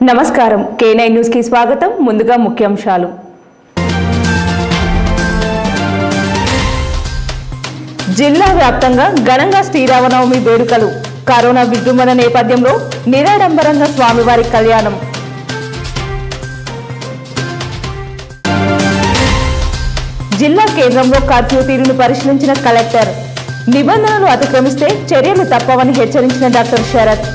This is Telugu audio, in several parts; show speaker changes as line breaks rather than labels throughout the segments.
నమస్కారం కే నైన్ న్యూస్ కి స్వాగతం ముందుగా ముఖ్యాంశాలు జిల్లా వ్యాప్తంగా ఘనంగా శ్రీరామనవమి వేడుకలు కరోనా విజృంభణ నేపథ్యంలో నిరాడంబరంగా స్వామివారి కళ్యాణం జిల్లా కేంద్రంలో కర్ఫ్యూ తీరును పరిశీలించిన కలెక్టర్ నిబంధనలు అతిక్రమిస్తే చర్యలు తప్పవని హెచ్చరించిన డాక్టర్ శరత్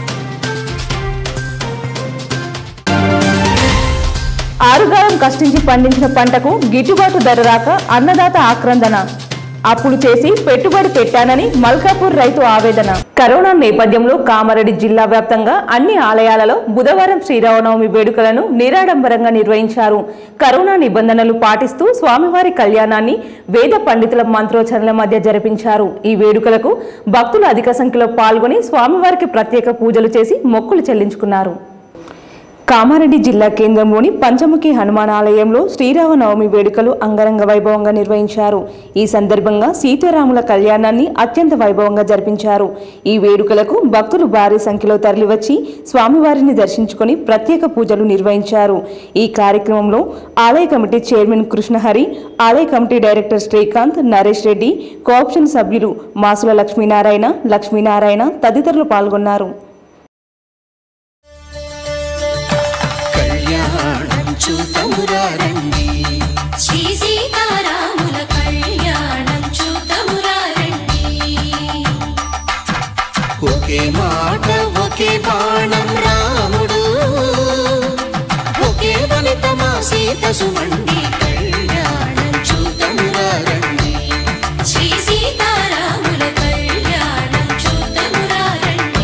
ఆరుగాలం కష్టించి పండించిన పంటకు గిట్టుబాటు ధర రాక అన్నదాత ఆక్రందన అప్పులు చేసి పెట్టుబడి పెట్టానని మల్కాపూర్ రైతు ఆవేదన కరోనా నేపథ్యంలో కామారెడ్డి జిల్లా వ్యాప్తంగా అన్ని ఆలయాలలో బుధవారం శ్రీరామనవమి వేడుకలను నిరాడంబరంగా నిర్వహించారు కరోనా నిబంధనలు పాటిస్తూ స్వామివారి కళ్యాణాన్ని వేద పండితుల మంత్రోచ్చరణల మధ్య జరిపించారు ఈ వేడుకలకు భక్తులు అధిక సంఖ్యలో పాల్గొని స్వామివారికి ప్రత్యేక పూజలు చేసి మొక్కులు చెల్లించుకున్నారు కామారెడ్డి జిల్లా కేంద్రంలోని పంచముఖి హనుమాన్ ఆలయంలో శ్రీరామనవమి వేడుకలు అంగరంగ వైభవంగా నిర్వహించారు ఈ సందర్భంగా సీతారాముల కళ్యాణాన్ని అత్యంత వైభవంగా జరిపించారు ఈ వేడుకలకు భక్తులు భారీ సంఖ్యలో తరలివచ్చి స్వామివారిని దర్శించుకొని ప్రత్యేక పూజలు నిర్వహించారు ఈ కార్యక్రమంలో ఆలయ కమిటీ చైర్మన్ కృష్ణహరి ఆలయ committee director Srikanth Naresh Reddy cooption సభ్యులు మాసుల లక్ష్మీనారాయణ లక్ష్మీనారాయణ తదితరులు పాల్గొన్నారు
కళ్యాణం చూతమురారండి
శ్రీ సీతారాముల కళ్యాణం చూతమురారండి
ఒకే మాట ఒకే బాణం రాముడు ఒకే వనిత మా సీత సుమండి కళ్యాణం చూతమురారండి
శ్రీ సీతారాముల కళ్యాణం చూతమురారండి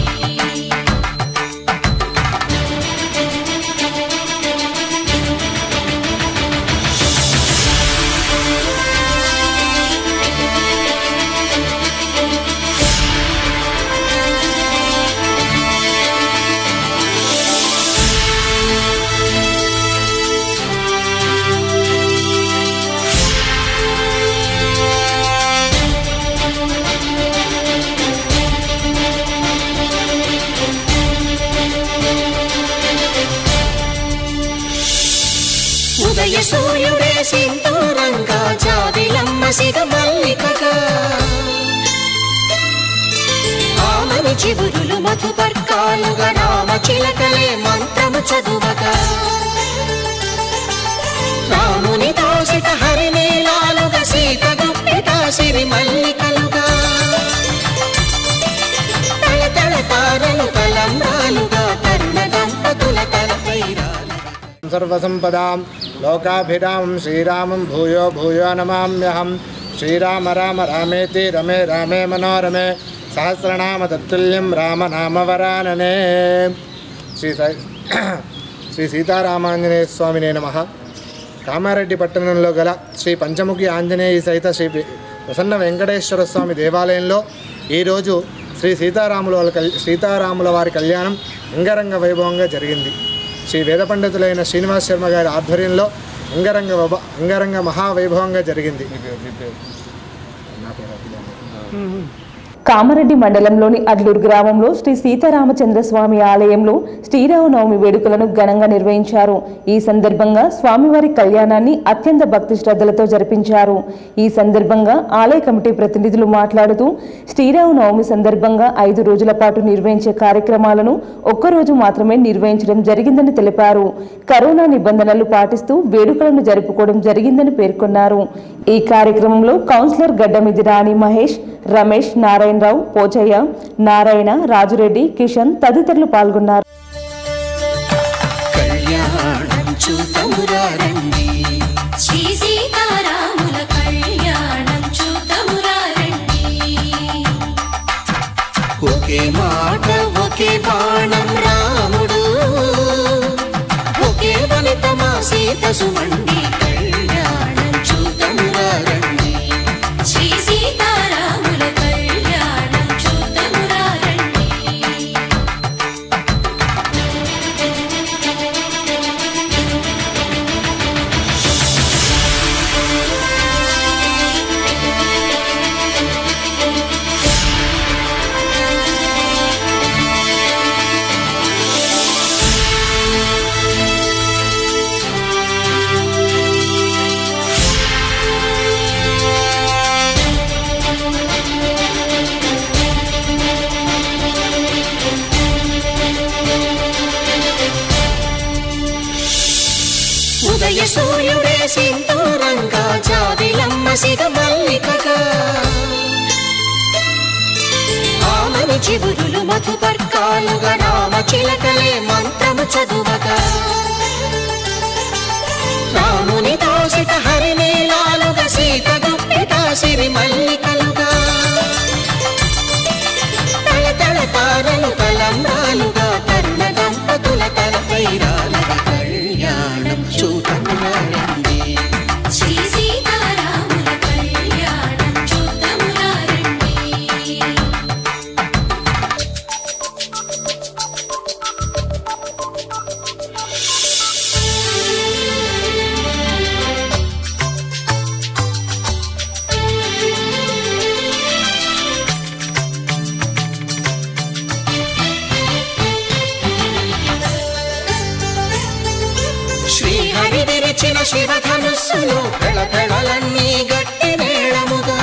ఉదయ సూర్యుడే సింధూరంగా జాబిలమ్మ సిగ మల్లికగా ఆమని చివురులు మధుపర్కాలుగా రామ చిలకలే మంత్రము చదువగా రాముని దోసిట హరినీలాలుగా సీత గుప్పిట సిరి మల్లికలుగా తల తల తారలు తలంబ్రాలుగా తరుణ దంపతుల తలపైరాలుగా
సర్వసంపదాం లోకాభిరామం శ్రీరామం భూయో భూయో నమామ్యహం శ్రీరామ రామ రామేతి రమే రామే మనోరమే సహస్రనామ తత్తుల్యం రామనామవరాననే శ్రీ సై- శ్రీ సీతారామాంజనేయ స్వామినే నమ కామారెడ్డి పట్టణంలో గల శ్రీ పంచముఖి ఆంజనేయ సహిత శ్రీ వి- ప్రసన్న వెంకటేశ్వర స్వామి దేవాలయంలో ఈరోజు శ్రీ సీతారాముల వాళ్ళ కల్ సీతారాముల వారి కళ్యాణం అంగరంగ వైభవంగా జరిగింది శ్రీ వేద పండితులైన శ్రీనివాస్ శర్మ గారి ఆధ్వర్యంలో అంగరంగ వైభ- అంగరంగ మహావైభవంగా జరిగింది
కామారెడ్డి మండలంలోని అడ్లూరు గ్రామంలో శ్రీ సీతారామచంద్ర స్వామి ఆలయంలో శ్రీరామనవమి వేడుకలను ఘనంగా నిర్వహించారు ఈ సందర్భంగా స్వామివారి కళ్యాణాన్ని అత్యంత భక్తి శ్రద్ధలతో జరిపించారు ఈ సందర్భంగా ఆలయ కమిటీ ప్రతినిధులు మాట్లాడుతూ శ్రీరామనవమి సందర్భంగా ఐదు రోజుల పాటు నిర్వహించే కార్యక్రమాలను ఒక్కరోజు మాత్రమే నిర్వహించడం జరిగిందని తెలిపారు కరోనా నిబంధనలు పాటిస్తూ వేడుకలను జరుపుకోవడం జరిగిందని పేర్కొన్నారు ఈ కార్యక్రమంలో కౌన్సిలర్ గడ్డమిది రాణి మహేష్ రమేష్ నారాయణరావు పోచయ్య నారాయణ రాజురెడ్డి కిషన్ తదితరులు పాల్గొన్నారు
కళ్యాణం చూతమురారండి
శ్రీ సీతారాముల కళ్యాణం చూతమురారండి
ఒకే మాట ఒకే బాణం రాముడు ఒకే వనిత మా సీత సుమండి కళ్యాణం చూతమురారండి
శ్రీ సీతారాముల కళ్యాణం చూతమురారండి
కళ్యాణం సూర్యుడే సింధూరంగా జాబిలమ్మ సిగ మల్లికగా ఆమని చిగురులు మధుపర్కాలుగా రామ చిలకలే మంత్రము చదువగా రాముని దోసిట హరినీలాలుగా సీత గుప్పిట సిరి మల్లికలుగా తల తల తారలు తలంబ్రాలుగా తరుణ దంపతుల తలపైరాలుగా కళ్యాణం చూతండి
శ్రీ సీతారాముల కళ్యాణం చూద్దామురా రండి
శ్రీహరి విరిచిన శివధనుస్సులు పెళపెళలన్నీ గట్టి మేళముగా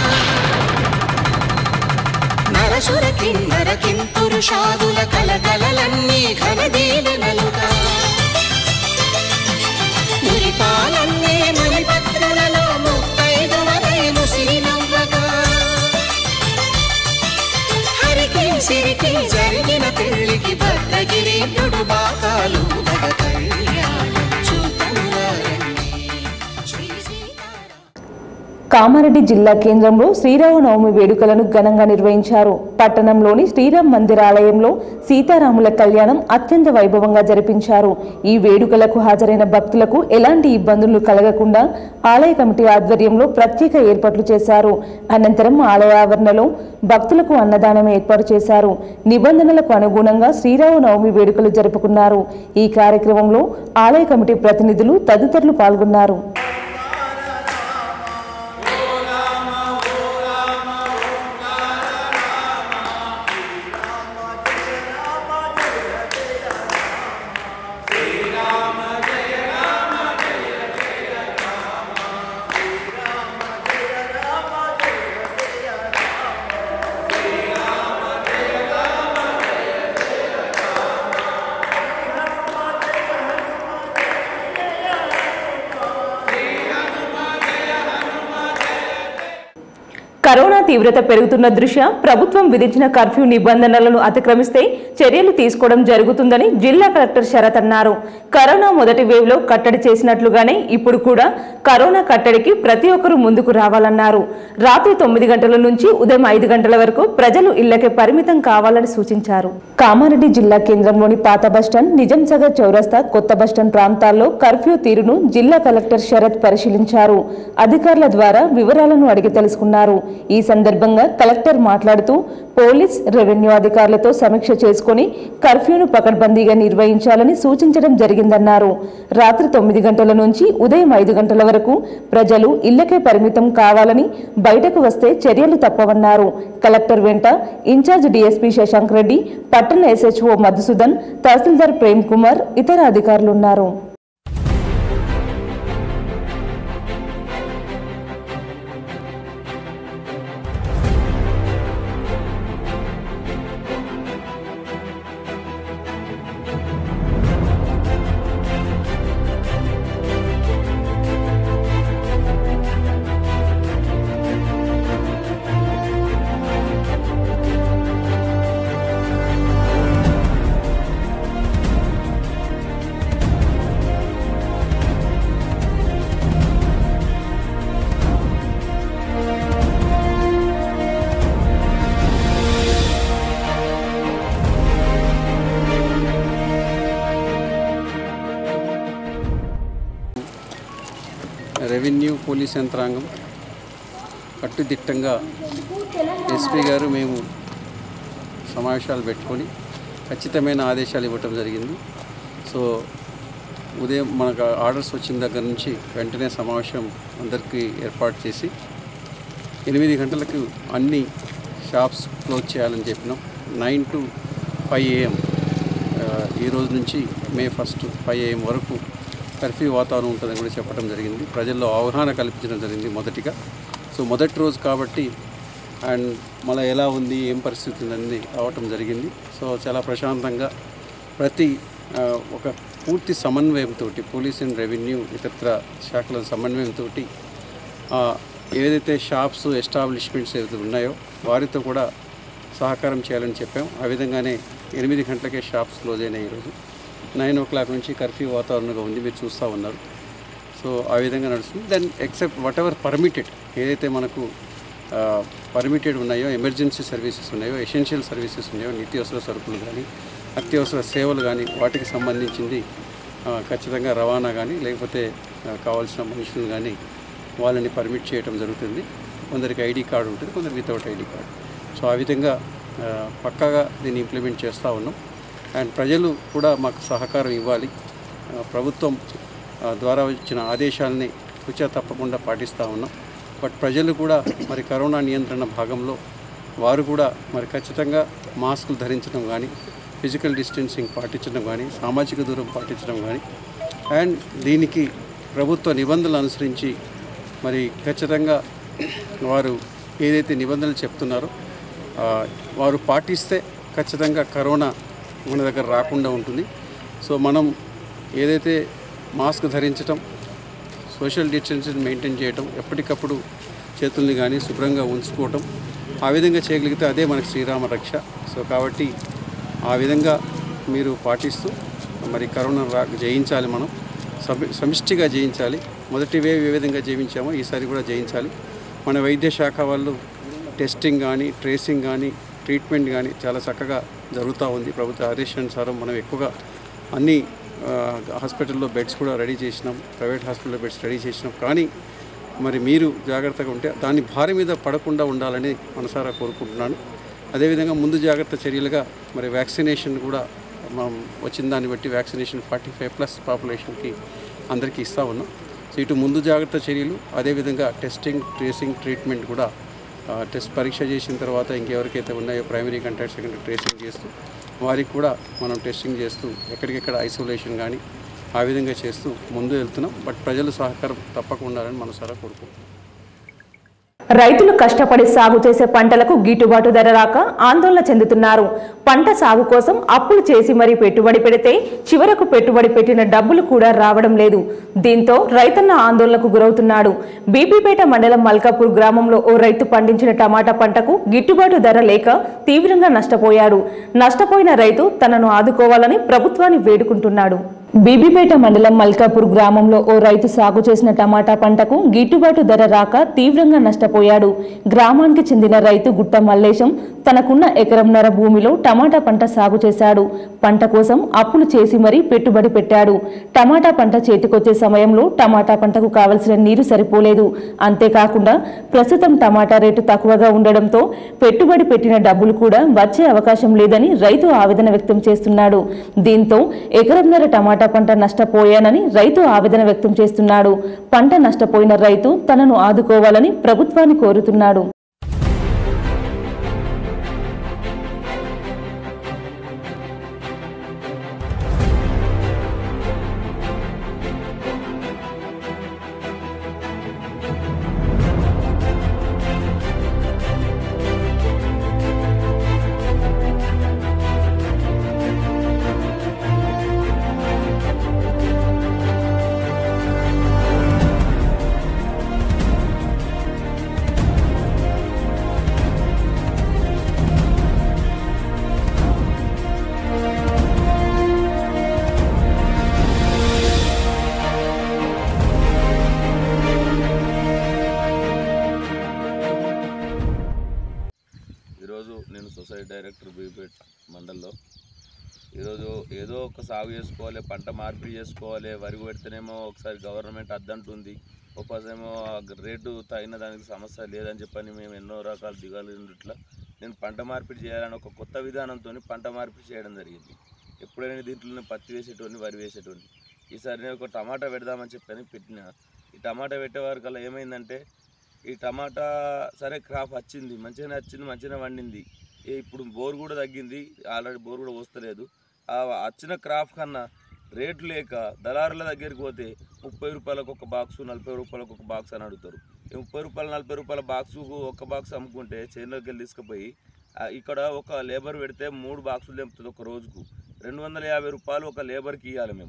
నరసుర కిన్నర కింపురుషాదుల కలకలలన్నీ ఘనదీవెనలుగా మురిపాలన్నీ మణిపత్రులలో ముత్తైదువలై ముసిరినవ్వగా హరికి సిరికి జరిగిన పెళ్లికి భద్రగిరి బాకాలు దగ కళ్యాణం చూతండి శ్రీ సీతారామ
కామారెడ్డి జిల్లా కేంద్రంలో శ్రీరామనవమి వేడుకలను ఘనంగా నిర్వహించారు పట్టణంలోని శ్రీరామ్ మందిర ఆలయంలో సీతారాముల కళ్యాణం అత్యంత వైభవంగా జరిపించారు ఈ వేడుకలకు హాజరైన భక్తులకు ఎలాంటి ఇబ్బందులు కలగకుండా ఆలయ కమిటీ ఆధ్వర్యంలో ప్రత్యేక ఏర్పాట్లు చేశారు అనంతరం ఆలయ ఆవరణలో భక్తులకు అన్నదానం ఏర్పాటు చేశారు నిబంధనలకు అనుగుణంగా శ్రీరామనవమి వేడుకలు జరుపుకున్నారు ఈ కార్యక్రమంలో ఆలయ కమిటీ ప్రతినిధులు తదితరులు పాల్గొన్నారు కరోనా తీవ్రత పెరుగుతున్న దృష్ట్యా ప్రభుత్వం విధించిన కర్ఫ్యూ నిబంధనలను అతిక్రమిస్తే చర్యలు తీసుకోవడం జరుగుతుందని జిల్లా కలెక్టర్ శరత్ అన్నారు కరోనా మొదటి వేవ్ లో కట్టడి చేసినట్లుగానే ఇప్పుడు కూడా కరోనా కట్టడికి ప్రతి ఒక్కరూ ముందుకు రావాలన్నారు రాత్రి తొమ్మిది గంటల నుంచి ఉదయం ఐదు గంటల వరకు ప్రజలు ఇళ్లకే పరిమితం కావాలని సూచించారు కామారెడ్డి జిల్లా కేంద్రంలోని పాత బస్టాండ్ నిజాం సాగర్ చౌరస్తా కొత్త బస్టాండ్ ప్రాంతాల్లో కర్ఫ్యూ తీరును జిల్లా కలెక్టర్ శరత్ పరిశీలించారు అధికారుల ద్వారా వివరాలను అడిగి తెలుసుకున్నారు ఈ సందర్భంగా కలెక్టర్ మాట్లాడుతూ పోలీస్ రెవెన్యూ అధికారులతో సమీక్ష చేసుకుని కర్ఫ్యూను పకడ్బందీగా నిర్వహించాలని సూచించడం జరిగిందన్నారు రాత్రి తొమ్మిది గంటల నుంచి ఉదయం ఐదు గంటల వరకు ప్రజలు ఇళ్లకే పరిమితం కావాలని బయటకు వస్తే చర్యలు తప్పవన్నారు కలెక్టర్ వెంట ఇన్ఛార్జ్ డీఎస్పీ శశాంక్ రెడ్డి పట్టణ ఎస్హెచ్ఓ మధుసూదన్ తహసీల్దార్ ప్రేమ్ కుమార్ ఇతర అధికారులున్నారు
రెవెన్యూ పోలీస్ యంత్రాంగం కట్టుదిట్టంగా ఎస్పీ గారు మేము సమావేశాలు పెట్టుకొని ఖచ్చితమైన ఆదేశాలు ఇవ్వటం జరిగింది సో ఉదయం మనకు ఆర్డర్స్ వచ్చిన దగ్గర నుంచి వెంటనే సమావేశం అందరికీ ఏర్పాటు చేసి ఎనిమిది గంటలకు అన్ని షాప్స్ క్లోజ్ చేయాలని చెప్పినాం నైన్ టు ఫైవ్ ఏఎం ఈ రోజు నుంచి మే ఫస్ట్ ఫైవ్ ఏఎం వరకు కర్ఫ్యూ వాతావరణం ఉంటుందని కూడా చెప్పడం జరిగింది ప్రజల్లో అవగాహన కల్పించడం జరిగింది మొదటిగా సో మొదటి రోజు కాబట్టి అండ్ మళ్ళీ ఎలా ఉంది ఏం పరిస్థితి ఉందని రావటం జరిగింది సో చాలా ప్రశాంతంగా ప్రతి ఆ, ఒక పూర్తి సమన్వయంతో పోలీస్ అండ్ రెవెన్యూ ఇతర శాఖల సమన్వయంతో ఏదైతే షాప్స్ ఎస్టాబ్లిష్మెంట్స్ ఏదైతే ఉన్నాయో వారితో కూడా సహకారం చేయాలని చెప్పాం ఆ విధంగానే ఎనిమిది గంటలకే షాప్స్ క్లోజ్ అయినాయి ఈరోజు నైన్ ఓ క్లాక్ నుంచి కర్ఫ్యూ వాతావరణంగా ఉంది మీరు చూస్తూ ఉన్నారు సో ఆ విధంగా నడుస్తుంది then except whatever permitted ఏదైతే మనకు పర్మిటెడ్ ఉన్నాయో ఎమర్జెన్సీ సర్వీసెస్ ఉన్నాయో ఎసెన్షియల్ సర్వీసెస్ ఉన్నాయో నిత్యావసర సరుకులు కానీ అత్యవసర సేవలు కానీ వాటికి సంబంధించింది ఆ, ఖచ్చితంగా రవాణా కానీ లేకపోతే ఆ, కావాల్సిన మనుషులు కానీ వాళ్ళని పర్మిట్ చేయడం జరుగుతుంది కొందరికి ఐడి కార్డు ఉంటుంది కొందరికి వితౌట్ ఐడి కార్డు సో ఆ విధంగా ఆ, పక్కాగా దీన్ని ఇంప్లిమెంట్ చేస్తూ ఉన్నాం అండ్ ప్రజలు కూడా మాకు సహకారం ఇవ్వాలి ఆ, ప్రభుత్వం ఆ, ద్వారా వచ్చిన ఆదేశాలని కూర్చో తప్పకుండా పాటిస్తూ ఉన్నాం బట్ ప్రజలు కూడా మరి కరోనా నియంత్రణ భాగంలో వారు కూడా మరి ఖచ్చితంగా మాస్కులు ధరించడం కానీ ఫిజికల్ డిస్టెన్సింగ్ పాటించడం కానీ సామాజిక దూరం పాటించడం కానీ అండ్ దీనికి ప్రభుత్వ నిబంధనలు అనుసరించి మరి ఖచ్చితంగా వారు ఏదైతే నిబంధనలు చెప్తున్నారో ఆ, వారు పాటిస్తే ఖచ్చితంగా కరోనా మన దగ్గర రాకుండా ఉంటుంది సో మనం ఏదైతే మాస్క్ ధరించటం సోషల్ డిస్టెన్సింగ్ మెయింటైన్ చేయటం ఎప్పటికప్పుడు చేతుల్ని కానీ శుభ్రంగా ఉంచుకోవటం ఆ విధంగా చేయగలిగితే అదే మనకి శ్రీరామ రక్ష సో కాబట్టి ఆ విధంగా మీరు పాటిస్తూ మరి కరోనా రా జయించాలి మనం సమి సమిష్టిగా జయించాలి మొదటి వేవ్ ఏ విధంగా జయించామో ఈసారి కూడా జయించాలి మన వైద్య శాఖ వాళ్ళు టెస్టింగ్ కానీ ట్రేసింగ్ కానీ ట్రీట్మెంట్ కానీ చాలా చక్కగా జరుగుతూ ఉంది ప్రభుత్వ ఆదేశానుసారం మనం ఎక్కువగా అన్ని ఆ, హాస్పిటల్లో బెడ్స్ కూడా రెడీ చేసినాం ప్రైవేట్ హాస్పిటల్లో బెడ్స్ రెడీ చేసినాం కానీ మరి మీరు జాగ్రత్తగా ఉంటే దాని భారీ మీద పడకుండా ఉండాలని మనసారా కోరుకుంటున్నాను అదేవిధంగా ముందు జాగ్రత్త చర్యలుగా మరి వ్యాక్సినేషన్ కూడా మనం వచ్చిన దాన్ని బట్టి వ్యాక్సినేషన్ ఫార్టీ ఫైవ్ ప్లస్ పాపులేషన్కి అందరికీ ఇస్తూ ఉన్నాం సో ఇటు ముందు జాగ్రత్త చర్యలు అదేవిధంగా టెస్టింగ్ ట్రేసింగ్ ట్రీట్మెంట్ కూడా ఆ, టెస్ట్ పరీక్ష చేసిన తర్వాత ఇంకెవరికైతే ఉన్నాయో ప్రైమరీ కంటాక్ట్ సెకండరీ ట్రేసింగ్ చేస్తూ వారికి కూడా మనం టెస్టింగ్ చేస్తూ ఎక్కడికెక్కడ ఐసోలేషన్ కానీ ఆ విధంగా చేస్తూ ముందు వెళ్తున్నాం బట్ ప్రజల సహకారం తప్పకుండా ఉండాలని మనసారా కోరుకుంటున్నాం
రైతులు కష్టపడి సాగు చేసే పంటలకు గిట్టుబాటు ధర రాక ఆందోళన చెందుతున్నారు పంట సాగు కోసం అప్పులు చేసి మరీ పెట్టుబడి పెడితే చివరకు పెట్టుబడి పెట్టిన డబ్బులు కూడా రావడం లేదు దీంతో రైతన్న ఆందోళనకు గురవుతున్నాడు బీపీపేట మండలం మల్కాపూర్ గ్రామంలో ఓ రైతు పండించిన టమాటా పంటకు గిట్టుబాటు ధర లేక తీవ్రంగా నష్టపోయాడు నష్టపోయిన రైతు తనను ఆదుకోవాలని ప్రభుత్వాన్ని వేడుకుంటున్నాడు బీబీపేట మండలం మల్కాపూర్ గ్రామంలో ఓ రైతు సాగు చేసిన టమాటా పంటకు గిట్టుబాటు ధర రాక తీవ్రంగా నష్టపోయాడు గ్రామానికి చెందిన రైతు గుట్ట మల్లేశం తనకున్న ఎకరంన్నర భూమిలో టమాటా పంట సాగు చేశాడు పంట కోసం అప్పులు చేసి మరీ పెట్టుబడి పెట్టాడు టమాటా పంట చేతికొచ్చే సమయంలో టమాటా పంటకు కావలసిన నీరు సరిపోలేదు అంతేకాకుండా ప్రస్తుతం టమాటా రేటు తక్కువగా ఉండడంతో పెట్టుబడి పెట్టిన డబ్బులు కూడా వచ్చే అవకాశం లేదని రైతు ఆవేదన వ్యక్తం చేస్తున్నాడు దీంతో ఎకరంన్నర టమాటా పంట నష్టపోయానని రైతు ఆవేదన వ్యక్తం చేస్తున్నాడు పంట నష్టపోయిన రైతు తనను ఆదుకోవాలని ప్రభుత్వాన్ని కోరుతున్నాడు
ఈరోజు నేను సొసైటీ డైరెక్టర్ బీపేట్ మండల్లో ఈరోజు ఏదో ఒక సాగు చేసుకోవాలి పంట మార్పిడి చేసుకోవాలి వరి పెడితేనేమో ఒకసారి గవర్నమెంట్ అద్దంటుంది ఒకసారేమో ఆ రేటు తగిన దానికి సమస్య లేదని చెప్పని మేము ఎన్నో రకాల దిగాలు ఇట్లా నేను పంట మార్పిడి చేయాలని ఒక కొత్త విధానంతో పంట మార్పిడి చేయడం జరిగింది ఎప్పుడైనా దీంట్లో నేను పత్తి వేసేటోని వరి వేసేటోని ఈసారి నేను ఒక టమాటా పెడదామని చెప్పని పెట్టిన ఈ టమాటా పెట్టే వరకల్లా ఏమైందంటే ఈ టమాటా సరే క్రాప్ వచ్చింది మంచిగానే వచ్చింది మంచిగానే వండింది ఏ ఇప్పుడు బోర్ కూడా తగ్గింది ఆల్రెడీ బోర్ కూడా వస్తలేదు ఆ వచ్చిన క్రాప్ కన్నా రేటు లేక దళారుల దగ్గరికి పోతే ముప్పై రూపాయలకు ఒక బాక్సు నలభై రూపాయలకు ఒక బాక్స్ అని అడుగుతారు ఈ ముప్పై రూపాయలు నలభై రూపాయల బాక్సుకు ఒక బాక్స్ అమ్ముకుంటే చేనులోకి వెళ్ళి తీసుకుపోయి ఆ, ఇక్కడ ఒక లేబర్ పెడితే మూడు బాక్సులు తెంపుతుంది ఒక రోజుకు రెండు వందల యాభై రూపాయలు ఒక లేబర్కి ఇవ్వాలి మేము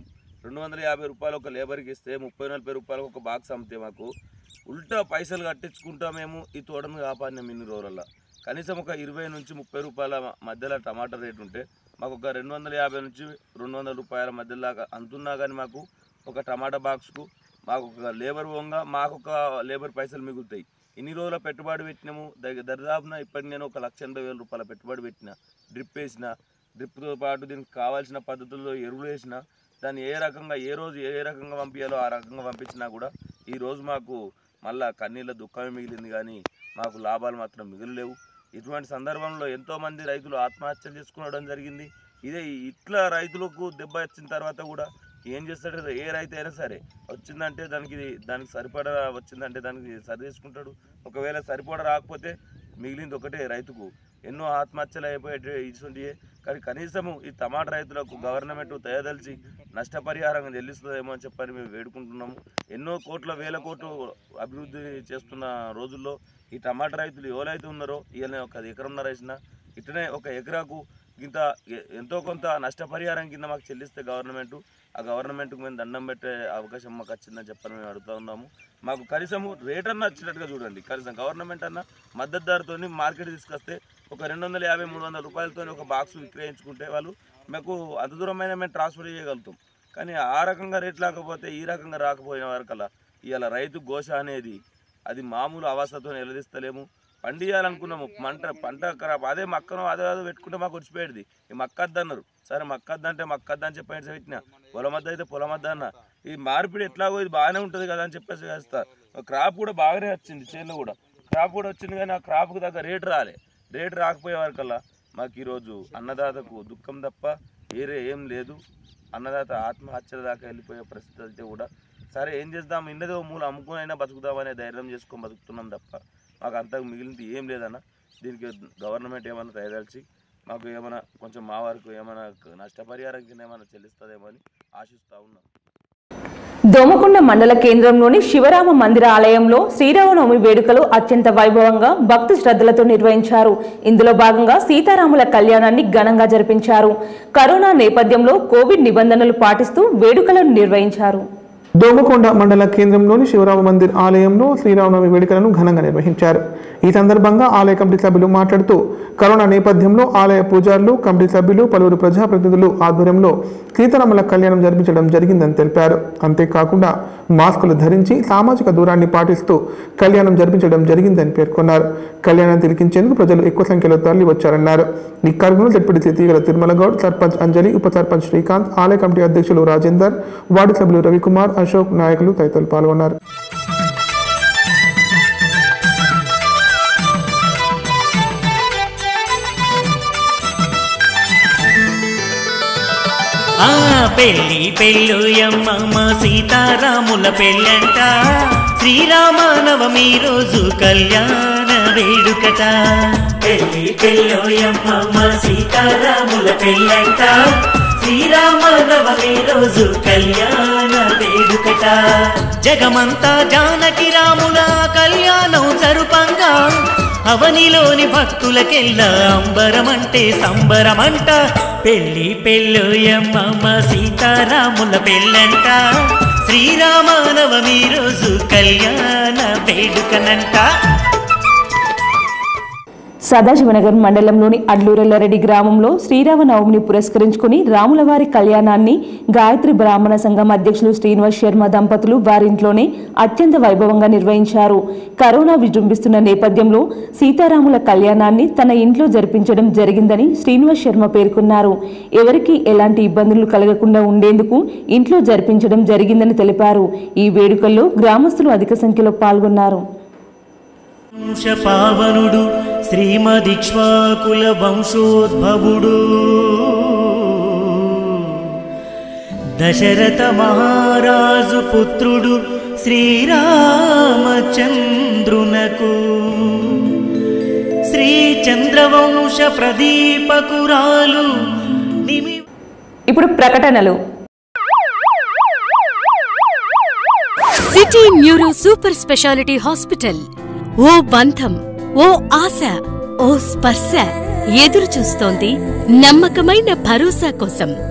రెండు వందల యాభై రూపాయలు ఒక లేబర్కి ఇస్తే ముప్పై నలభై రూపాయలకు ఒక బాక్స్ అమ్మితే మాకు ఉల్టా పైసలు కట్టించుకుంటా మేము ఈ తోటను కాపాడినాం ఇన్ని రోజుల్లో కనీసం ఒక ఇరవై నుంచి ముప్పై రూపాయల మ- మధ్యలో టమాటా రేటు ఉంటే మాకు ఒక రెండు వందల యాభై నుంచి రెండు వందల రూపాయల మధ్యలో దాకా అంతున్నా కానీ మాకు ఒక టమాటా బాక్స్కు మాకు ఒక లేబర్ పోగా మాకు ఒక లేబర్ పైసలు మిగులుతాయి ఇన్ని రోజుల పెట్టుబడి పెట్టినాము దగ్గర దరిదాపున ఇప్పటికి నేను ఒక లక్ష ఎనభై వేల రూపాయల పెట్టుబడి పెట్టిన డ్రిప్ వేసిన డ్రిప్తో పాటు దీనికి కావాల్సిన పద్ధతుల్లో ఎరువులు వేసిన దాన్ని ఏ రకంగా ఏ రోజు ఏ రకంగా పంపించాలో ఆ రకంగా పంపించినా కూడా ఈ రోజు మాకు మళ్ళా కన్నీళ్ళ దుఃఖమే మిగిలింది కానీ మాకు లాభాలు మాత్రం మిగిలిలేవు ఇటువంటి సందర్భంలో ఎంతోమంది రైతులు ఆత్మహత్యలు చేసుకోవడం జరిగింది ఇదే ఇట్లా రైతులకు దెబ్బ వచ్చిన తర్వాత కూడా ఏం చేస్తాడు ఏ రైతు అయినా సరే వచ్చిందంటే దానికి దానికి సరిపడా వచ్చిందంటే దానికి సరి చేసుకుంటాడు ఒకవేళ సరిపడా రాకపోతే మిగిలింది ఒకటే రైతుకు ఎన్నో ఆత్మహత్యలు అయిపోయే ఇటువంటివే కానీ కనీసము ఈ టమాటా రైతులకు గవర్నమెంట్ దయదలిచి నష్టపరిహారం చెల్లిస్తుందేమో అని చెప్పని మేము వేడుకుంటున్నాము ఎన్నో కోట్ల వేల కోట్లు అభివృద్ధి చేస్తున్న రోజుల్లో ఈ టమాటా రైతులు ఎవరైతే ఉన్నారో వీళ్ళని ఒక ఎకరంన్నర వేసిన ఇట్లనే ఒక ఎకరాకు ఇంత ఎ- ఎంతో కొంత నష్టపరిహారం కింద మాకు చెల్లిస్తే గవర్నమెంట్ ఆ గవర్నమెంట్కి మేము దండం పెట్టే అవకాశం మాకు వచ్చిందని చెప్పని మేము అడుగుతా ఉన్నాము మాకు కనీసము రేట్ అన్న వచ్చినట్టుగా చూడండి కనీసం గవర్నమెంట్ అన్న మద్దతు ధరతో మార్కెట్ తీసుకొస్తే ఒక రెండు వందల యాభై మూడు వందల రూపాయలతో ఒక బాక్స్ విక్రయించుకుంటే వాళ్ళు మాకు అంత దూరమైన మేము ట్రాన్స్ఫర్ చేయగలుగుతాం కానీ ఆ రకంగా రేట్ రాకపోతే ఈ రకంగా రాకపోయిన వరకల్లా ఇవాళ రైతు ఘోష అనేది అది మామూలు అవస్థతో నిలదీస్తలేము పండియాలనుకున్నాము పంట పంట ఖరాబ్ అదే మక్కను అదే అదే పెట్టుకుంటే మాకు వచ్చిపోయేది ఈ మక్కద్దు అన్నారు సరే మక్కద్దు అంటే మక్కద్దు అని చెప్పేసి పెట్టిన పొలమద్ద అయితే పొలమద్ద అన్న ఈ మార్పిడి ఎట్లాగో ఇది బాగానే ఉంటుంది కదా అని చెప్పేసి వేస్తా క్రాప్ కూడా బాగానే వచ్చింది చేనులో కూడా క్రాప్ కూడా వచ్చింది కానీ ఆ క్రాప్కి తగ్గ రేటు రాలే రేటు రాకపోయే వరకల్లా మాకు ఈరోజు అన్నదాతకు దుఃఖం తప్ప వేరే ఏం లేదు అన్నదాత ఆత్మహత్యల దాకా వెళ్ళిపోయే పరిస్థితి అయితే కూడా సరే ఏం చేద్దాం ఇన్నదో మూల అమ్ముకునైనా బతుకుదామనే ధైర్యం చేసుకొని బతుకుతున్నాం తప్ప మాకు అంతకు మిగిలింది ఏం లేదన్న దీనికి గవర్నమెంట్ ఏమైనా దయదలిచి మాకు ఏమైనా కొంచెం మా వరకు ఏమైనా నష్టపరిహారం కింద ఏమైనా చెల్లిస్తుందేమో అని ఆశిస్తూ ఉన్నాం
దోమకొండ మండల కేంద్రంలోని శివరామ మందిర ఆలయంలో శ్రీరామనవమి వేడుకలు అత్యంత వైభవంగా భక్తి శ్రద్ధలతో నిర్వహించారు ఇందులో భాగంగా సీతారాముల కళ్యాణాన్ని ఘనంగా జరిపించారు కరోనా నేపథ్యంలో కోవిడ్ నిబంధనలు పాటిస్తూ వేడుకలను నిర్వహించారు
దోమకొండ మండల కేంద్రంలోని శివరామ మందిర్ ఆలయంలో శ్రీరామనవమి వేడుకలను ఘనంగా నిర్వహించారు ఈ సందర్భంగా ఆలయ కమిటీ సభ్యులు మాట్లాడుతూ కరోనా నేపథ్యంలో ఆలయ పూజారులు కమిటీ సభ్యులు పలువురు ప్రజాప్రతినిధులు ఆధ్వర్యంలో సీతారాముల కళ్యాణం జరిపించడం జరిగిందని తెలిపారు అంతేకాకుండా మాస్కులు ధరించి సామాజిక దూరాన్ని పాటిస్తూ కళ్యాణం జరిపించడం జరిగిందని పేర్కొన్నారు కళ్యాణం తిలకించేందుకు ప్రజలు ఎక్కువ సంఖ్యలో తరలి వచ్చారన్నారు ఈ కార్యక్రమంలో డిప్యూటీ తీగల తిరుమల గౌడ్ సర్పంచ్ అంజలి ఉప సర్పంచ్ శ్రీకాంత్ ఆలయ కమిటీ అధ్యక్షులు రాజేందర్ వార్డు సభ్యులు రవికుమార్ అశోక్ నాయకులు తదితరులు పాల్గొన్నారు
ఆ పెళ్ళి పెళ్ళుయమ్మ సీతారాముల పెళ్ళంట శ్రీరామ నవమి రోజు కళ్యాణ వేడుకట పెళ్ళి పెళ్ళుయమ్మ సీతారాముల పెళ్ళంట శ్రీరామ నవమి రోజు కళ్యాణ వేడుకట జగమంతా జానకి రాముల కళ్యాణం జరుపంగా అవనిలోని భక్తులకెల్లా అంబరమంటే సంబరమంట పెళ్ళి పెళ్ళోయమ్మ సీతారాముల పెళ్ళంట శ్రీరామనవమి రోజు కళ్యాణ వేడుకనంట
సదాశివనగర్ మండలంలోని అడ్లూరెల్లారెడ్డి గ్రామంలో శ్రీరామనవమిని పురస్కరించుకుని రాములవారి కళ్యాణాన్ని గాయత్రి బ్రాహ్మణ సంఘం అధ్యక్షులు శ్రీనివాస్ శర్మ దంపతులు వారింట్లోనే అత్యంత వైభవంగా నిర్వహించారు కరోనా విజృంభిస్తున్న నేపథ్యంలో సీతారాముల కళ్యాణాన్ని తన ఇంట్లో జరిపించడం జరిగిందని శ్రీనివాస్ శర్మ పేర్కొన్నారు ఎవరికీ ఎలాంటి ఇబ్బందులు కలగకుండా ఉండేందుకు ఇంట్లో జరిపించడం జరిగిందని తెలిపారు ఈ వేడుకల్లో గ్రామస్తులు అధిక సంఖ్యలో పాల్గొన్నారు
వంశపావనుడు శ్రీమదిక్ష్వాకుల వంశోద్భవుడు దశరథ మహారాజు పుత్రుడు శ్రీరామచంద్రునకు శ్రీ చంద్రవంశ ప్రదీపకురాలు నిమి
ఇప్పుడు ప్రకటనలు
city neuro super speciality hospital ఓ బంధం ఓ ఆశ ఓ స్పర్శ ఎదురు చూస్తోంది నమ్మకమైన భరోసా కోసం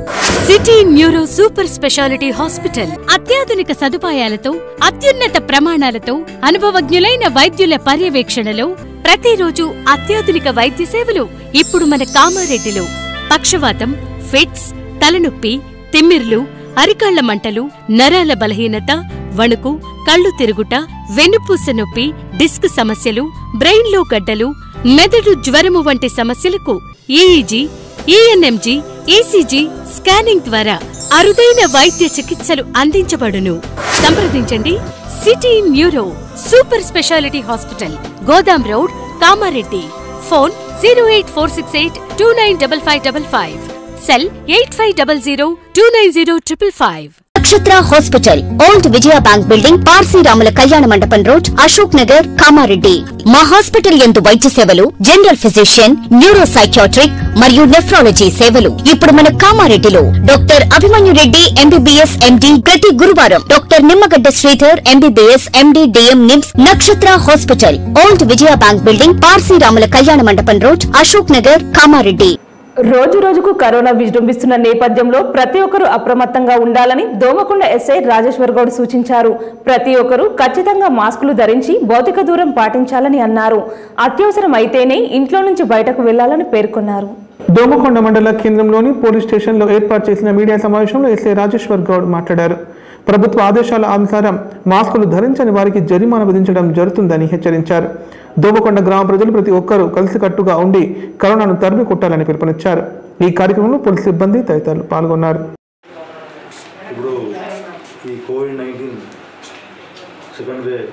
city neuro super speciality hospital అత్యాధునిక సదుపాయాలతో అత్యున్నత ప్రమాణాలతో అనుభవజ్ఞులైన వైద్యుల పర్యవేక్షణలో ప్రతిరోజు అత్యాధునిక వైద్య సేవలు ఇప్పుడు మన కామారెడ్డిలో పక్షవాతం ఫిట్స్ తలనొప్పి తిమ్మిర్లు అరికాళ్ల మంటలు నరాల బలహీనత వణుకు కళ్ళు తిరుగుట వెన్నుపూస నొప్పి డిస్క్ సమస్యలు బ్రెయిన్లో గడ్డలు మెదడు జ్వరము వంటి సమస్యలకు ఈఈజీ ఈఎన్ఎంజీ ఈసీజీ స్కానింగ్ ద్వారా అరుదైన వైద్య చికిత్సలు అందించబడును సంప్రదించండి city neuro super speciality hospital godown road Kamareddy phone zero eight four six eight two nine double five double five cell eight five double zero two nine zero triple five
Nakshatra hospital old Vijaya bank building Parsi Ramula Kalyana మండపం రోడ్ అశోక్ నగర్ కామారెడ్డి మా హాస్పిటల్ యందు వైద్య సేవలు జనరల్ ఫిజిషియన్ న్యూరో సైకియాట్రిక్ మరియు నెఫ్రాలజీ సేవలు ఇప్పుడు మన కామారెడ్డిలో doctor Abhimanyu Reddy MBBS MD ప్రతి గురువారం doctor Nimmagadda Sridhar MBBS MD DM NIMS Nakshatra hospital old Vijaya bank building Parsi Ramula Kalyana మండపం రోడ్ అశోక్ నగర్ కామారెడ్డి
రోజు రోజుకు కరోనా విజృంభిస్తున్న నేపథ్యంలో ప్రతి ఒక్కరూ అప్రమత్తంగా ఉండాలని దోమకొండ ఎస్ఐ రాజేశ్వర్ గౌడ్ సూచించారు ప్రతి ఒక్కరూ ఖచ్చితంగా మాస్కులు ధరించి భౌతిక దూరం పాటించాలని అన్నారు అత్యవసరం అయితేనే ఇంట్లో నుంచి బయటకు వెళ్లాలని పేర్కొన్నారు
దోమకొండ మండల కేంద్రంలోని పోలీస్ స్టేషన్లో ఏర్పాటు చేసిన మీడియా సమావేశంలో ఎస్ఐ రాజేశ్వర్ గౌడ్ మాట్లాడారు ప్రభుత్వ ఆదేశాల అనుసారం మాస్కులు ధరించని వారికి జరిమానా విధించడం జరుగుతుందని హెచ్చరించారు దోమకొండ గ్రామ ప్రజలు ప్రతి ఒక్కరూ కలిసికట్టుగా ఉండి కరోనాను తరిమి కొట్టాలని పిలుపునిచ్చారు ఈ కార్యక్రమంలో పోలీస్ సిబ్బంది తదితరులు పాల్గొన్నారు
ఇప్పుడు ఈ కోవిడ్ నైన్టీన్ సెకండ్ వే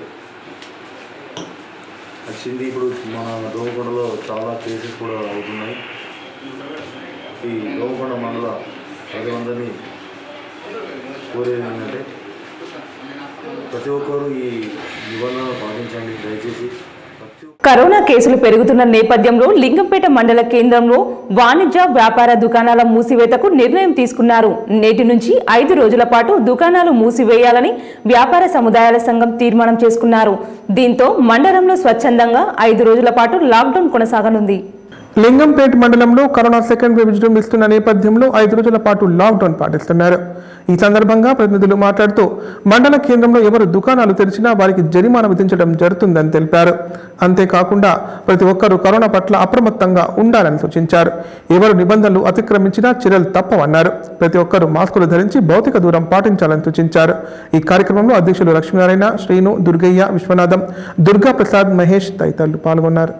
వచ్చింది ఇప్పుడు మన దోమకొండలో చాలా కేసెస్ కూడా అవుతున్నాయి ఈ దోమకొండ మండల ప్రజలందరినీ కోరేది ఏంటంటే ప్రతి ఒక్కరు ఈ నిబంధనలు పాటించండి దయచేసి
కరోనా కేసులు పెరుగుతున్న నేపథ్యంలో లింగంపేట మండల కేంద్రంలో వాణిజ్య వ్యాపార దుకాణాల మూసివేతకు నిర్ణయం తీసుకున్నారు నేటి నుంచి ఐదు రోజుల పాటు దుకాణాలు మూసివేయాలని వ్యాపార సముదాయాల సంఘం తీర్మానం చేసుకున్నారు దీంతో మండలంలో స్వచ్ఛందంగా ఐదు రోజుల పాటు లాక్డౌన్ కొనసాగనుంది
లింగంపేట్ మండలంలో కరోనా సెకండ్ వేవ్ విజృంభిస్తున్న నేపథ్యంలో ఐదు రోజుల పాటు లాక్డౌన్ పాటిస్తున్నారు ఈ సందర్భంగా ప్రతినిధులు మాట్లాడుతూ మండల కేంద్రంలో ఎవరు దుకాణాలు తెరిచినా వారికి జరిమానా విధించడం జరుగుతుందని తెలిపారు అంతేకాకుండా ప్రతి ఒక్కరూ కరోనా పట్ల అప్రమత్తంగా ఉండాలని సూచించారు ఎవరు నిబంధనలు అతిక్రమించినా చర్యలు తప్పవన్నారు ప్రతి ఒక్కరూ మాస్కులు ధరించి భౌతిక దూరం పాటించాలని సూచించారు ఈ కార్యక్రమంలో అధ్యక్షులు లక్ష్మీనారాయణ శ్రీను దుర్గయ్య విశ్వనాథం దుర్గా ప్రసాద్ మహేష్ తదితరులు పాల్గొన్నారు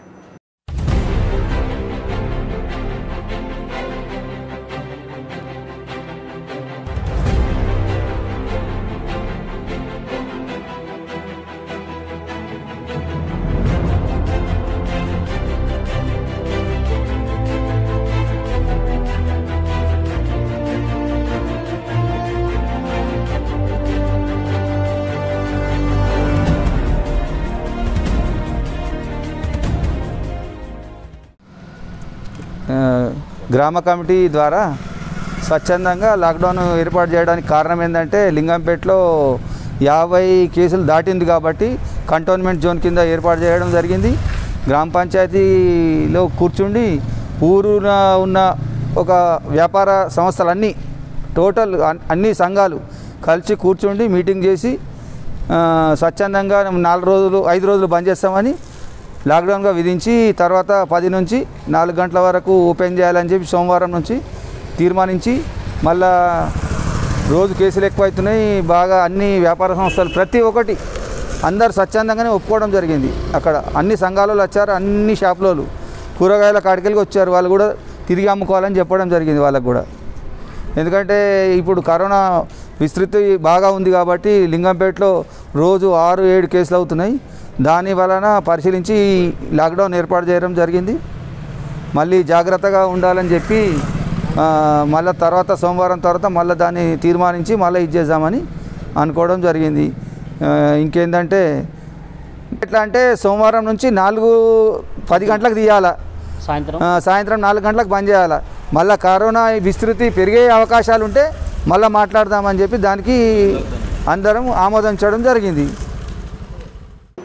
ఆ, గ్రామ కమిటీ ద్వారా స్వచ్ఛందంగా లాక్డౌన్ ఏర్పాటు చేయడానికి కారణం ఏంటంటే లింగంపేటలో యాభై కేసులు దాటింది కాబట్టి కంటోన్మెంట్ జోన్ కింద ఏర్పాటు చేయడం జరిగింది గ్రామ పంచాయతీలో కూర్చుండి ఊరున ఉన్న ఒక వ్యాపార సంస్థలన్నీ టోటల్ అన్- అన్ని సంఘాలు కలిసి కూర్చుండి మీటింగ్ చేసి ఆ, స్వచ్ఛందంగా నాలుగు రోజులు ఐదు రోజులు బంద్ చేస్తామని లాక్డౌన్గా విధించి తర్వాత పది నుంచి నాలుగు గంటల వరకు ఓపెన్ చేయాలని చెప్పి సోమవారం నుంచి తీర్మానించి మళ్ళా రోజు కేసులు ఎక్కువవుతున్నాయి బాగా అన్ని వ్యాపార సంస్థలు ప్రతి ఒక్కటి అందరు స్వచ్ఛందంగానే ఒప్పుకోవడం జరిగింది అక్కడ అన్ని సంఘాలలో వచ్చారు అన్ని షాపులోలు కూరగాయల కాడికెళ్ళి వచ్చారు వాళ్ళు కూడా తిరిగి అమ్ముకోవాలని చెప్పడం జరిగింది వాళ్ళకు కూడా ఎందుకంటే ఇప్పుడు కరోనా విస్తృతి బాగా ఉంది కాబట్టి లింగంపేటలో రోజు ఆరు ఏడు కేసులు అవుతున్నాయి దాని వలన పరిశీలించి లాక్డౌన్ ఏర్పాటు చేయడం జరిగింది మళ్ళీ జాగ్రత్తగా ఉండాలని చెప్పి ఆ, మళ్ళీ తర్వాత సోమవారం తర్వాత మళ్ళీ దాన్ని తీర్మానించి మళ్ళీ ఇచ్చేద్దామని అనుకోవడం జరిగింది ఆ, ఇంకేందంటే ఎట్లా అంటే సోమవారం నుంచి నాలుగు పది గంటలకు తీయాలా
సాయంత్రం
సాయంత్రం నాలుగు గంటలకు బంద్ చేయాలా మళ్ళీ కరోనా విస్తృతి పెరిగే అవకాశాలు ఉంటే మళ్ళీ మాట్లాడదామని చెప్పి దానికి అందరం ఆమోదించడం జరిగింది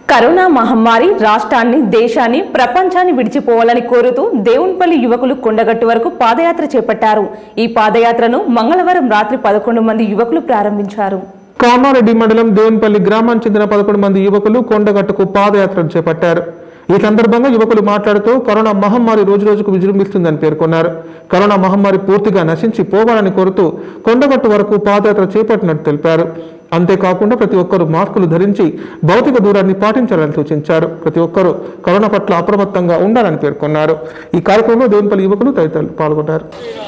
కరోనా మహమ్మారి రాష్ట్రాన్ని దేశాన్ని ప్రపంచాన్ని విడిచిపోవాలని కోరుతూ దేవునిపల్లి యువకులు కొండగట్టు వరకు పాదయాత్ర చేపట్టారు ఈ పాదయాత్రను మంగళవారం రాత్రి పదకొండు మంది యువకులు ప్రారంభించారు
కామారెడ్డి మండలం దేవునిపల్లి గ్రామానికి చెందిన పదకొండు మంది యువకులు కొండగట్టుకు పాదయాత్ర చేపట్టారు ఈ సందర్భంగా యువకులు మాట్లాడుతూ కరోనా మహమ్మారి రోజు రోజుకు విజృంభిస్తుందని పేర్కొన్నారు కరోనా మహమ్మారి పూర్తిగా నశించి పోవాలని కోరుతూ కొండగట్టు వరకు పాదయాత్ర చేపట్టినట్టు తెలిపారు అంతేకాకుండా ప్రతి ఒక్కరూ మాస్కులు ధరించి భౌతిక దూరాన్ని పాటించాలని సూచించారు ప్రతి ఒక్కరూ కరోనా పట్ల అప్రమత్తంగా ఉండాలని పేర్కొన్నారు ఈ కార్యక్రమంలో దేవునిపల్లి యువకులు తదితరులు పాల్గొన్నారు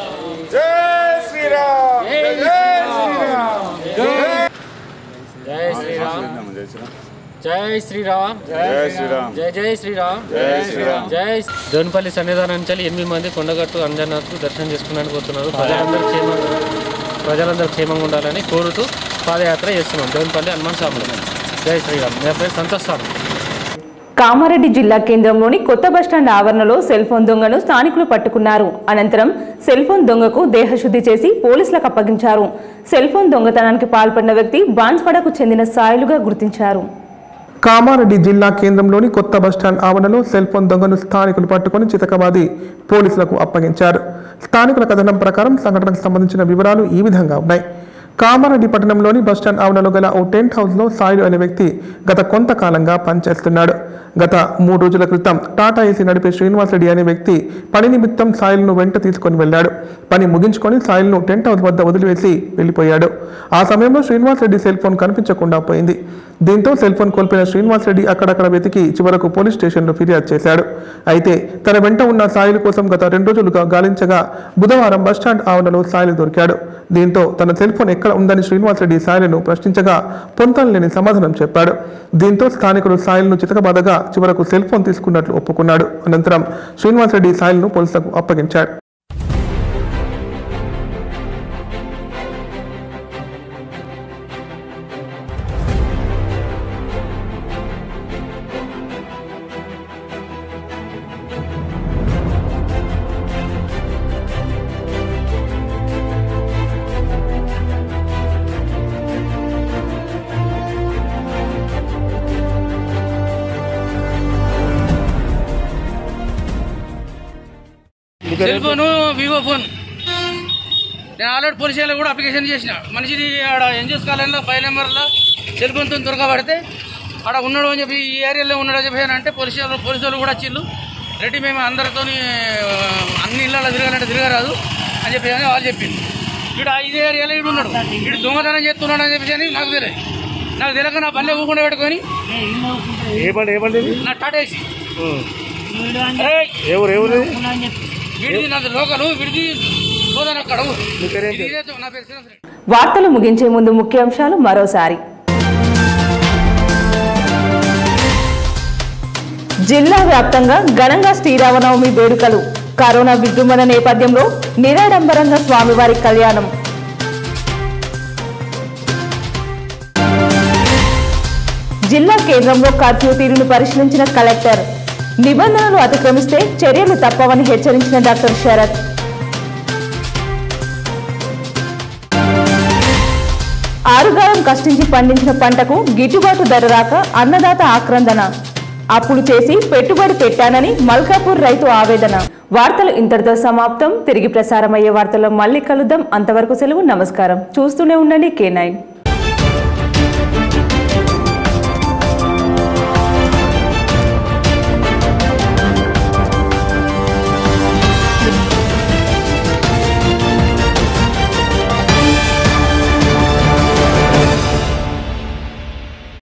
జై శ్రీరామ్ జై శ్రీరామ్ జై శ్రీరామ్ జై జై శ్రీరామ్ జై శ్రీరామ్ జై జోన్పల్లి సన్నిధానం నుంచి ఎనిమిది మంది కొండగట్టు అంజనాథ్కు దర్శనం చేసుకున్నానికి పోతున్నారు ప్రజలందరూ క్షేమంగా ప్రజలందరూ క్షేమంగా ఉండాలని కోరుతూ పాదయాత్ర చేస్తున్నాం జోన్పల్లి హనుమాన్ స్వాములు జై శ్రీరామ్ నా పేరు సంతోష్ స్వామి
కామారెడ్డి జిల్లా కేంద్రంలోని కొత్త బస్టాండ్ ఆవరణలో సెల్ ఫోన్ దొంగను స్థానికులు పట్టుకున్నారు అనంతరం సెల్ ఫోన్ దొంగకు దేహశుద్ధి చేసి పోలీసులకు అప్పగించారు సెల్ ఫోన్ దొంగతనానికి పాల్పడిన వ్యక్తి బాన్స్వాడకు చెందిన సాయులుగా గుర్తించారు
కామారెడ్డి జిల్లా కేంద్రంలోని కొత్త బస్టాండ్ ఆవరణలో సెల్ ఫోన్ దొంగను స్థానికులు పట్టుకొని చితకబాది పోలీసులకు అప్పగించారు స్థానికుల కథనం ప్రకారం సంఘటనకు సంబంధించిన వివరాలు ఈ విధంగా ఉన్నాయి కామారెడ్డి పట్టణంలోని బస్టాండ్ ఆవరణలో గల ఓ టెంట్ హౌస్లో సాయిలు అనే వ్యక్తి గత కొంతకాలంగా పనిచేస్తున్నాడు గత మూడు రోజుల క్రితం టాటా ఏసీ నడిపే శ్రీనివాస్ రెడ్డి అనే వ్యక్తి పని నిమిత్తం సాయిల్ను వెంట తీసుకొని వెళ్ళాడు పని ముగించుకొని సాయిల్ను టెంట్ హౌస్ వద్ద వదిలివేసి వెళ్ళిపోయాడు ఆ సమయంలో శ్రీనివాస్ రెడ్డి సెల్ ఫోన్ కనిపించకుండా పోయింది దీంతో సెల్ ఫోన్ కోల్పోయిన శ్రీనివాస్ రెడ్డి అక్కడక్కడ వెతికి చివరకు పోలీస్ స్టేషన్లో ఫిర్యాదు చేశాడు అయితే తన వెంట ఉన్న సాయిల్ కోసం గత రెండు రోజులుగా గాలించగా బుధవారం బస్టాండ్ ఆవరణలో సాయిల్ దొరికాడు దీంతో తన సెల్ ఫోన్ ఎక్కడ ఉందని శ్రీనివాస్ రెడ్డి సాయిలను ప్రశ్నించగా పొంతన లేని సమాధానం చెప్పాడు దీంతో స్థానికులు సాయిల్ను చితకబాదగా చివరకు సెల్ ఫోన్ తీసుకున్నట్లు ఒప్పుకున్నాడు అనంతరం శ్రీనివాస్ రెడ్డి సాయిల్ను పోలీసులకు అప్పగించాడు
సెల్ ఫోన్ వివో ఫోన్ నేను ఆల్రెడీ పోలీస్ స్టేషన్లో కూడా అప్లికేషన్ చేసిన మనిషిది ఆడ ఎన్జిఎస్ కాలంలో ఫైవ్ నెంబర్లో సెల్ ఫోన్తో దొరకబడితే ఆడ ఉన్నాడు అని చెప్పి ఈ ఏరియాలో ఉన్నాడు అని చెప్పి అంటే పోలీస్ స్టేషన్ పోలీసు వాళ్ళు కూడా వచ్చిళ్ళు రెడ్డి మేము అందరితో అన్ని ఇళ్ళలో తిరగాలంటే తిరగరాదు అని చెప్పి అని వాళ్ళు చెప్పింది వీడు ఆ ఇదే ఏరియాలో వీడు ఉన్నాడు వీడు దొంగతనం చేస్తున్నాడు అని చెప్పి అని నాకు తెలియదు నాకు తెలియక నా పల్లె ఊకుండా పెట్టుకొని
ఏ బండి ఏ బండి
నా టాటా ఏసీ
ఎవరు ఎవరు
విడిది నాది లోకలు విడిది పోదాను అక్కడ ఇది ఇదే నా పేరు శ్రీనివాస్ రెడ్డి.
వార్తలు ముగించే ముందు ముఖ్యాంశాలు మరోసారి జిల్లా వ్యాప్తంగా ఘనంగా శ్రీరామనవమి వేడుకలు కరోనా విజృంభణ నేపథ్యంలో నిరాడంబరంగా స్వామివారి కళ్యాణం జిల్లా కేంద్రంలో కర్ఫ్యూ తీరును పరిశీలించిన కలెక్టర్ నిబంధనలు అతిక్రమిస్తే చర్యలు తప్పవని హెచ్చరించిన డాక్టర్ శరత్ ఆరుగాలం కష్టించి పండించిన పంటకు గిట్టుబాటు ధర రాక అన్నదాత ఆక్రందన అప్పులు చేసి పెట్టుబడి పెట్టానని మల్కాపూర్ రైతు ఆవేదన వార్తలు ఇంతటితో సమాప్తం తిరిగి ప్రసారమయ్యే వార్తల్లో మళ్ళీ కలుద్దాం అంతవరకు సెలవు నమస్కారం చూస్తూనే ఉండండి కే నైన్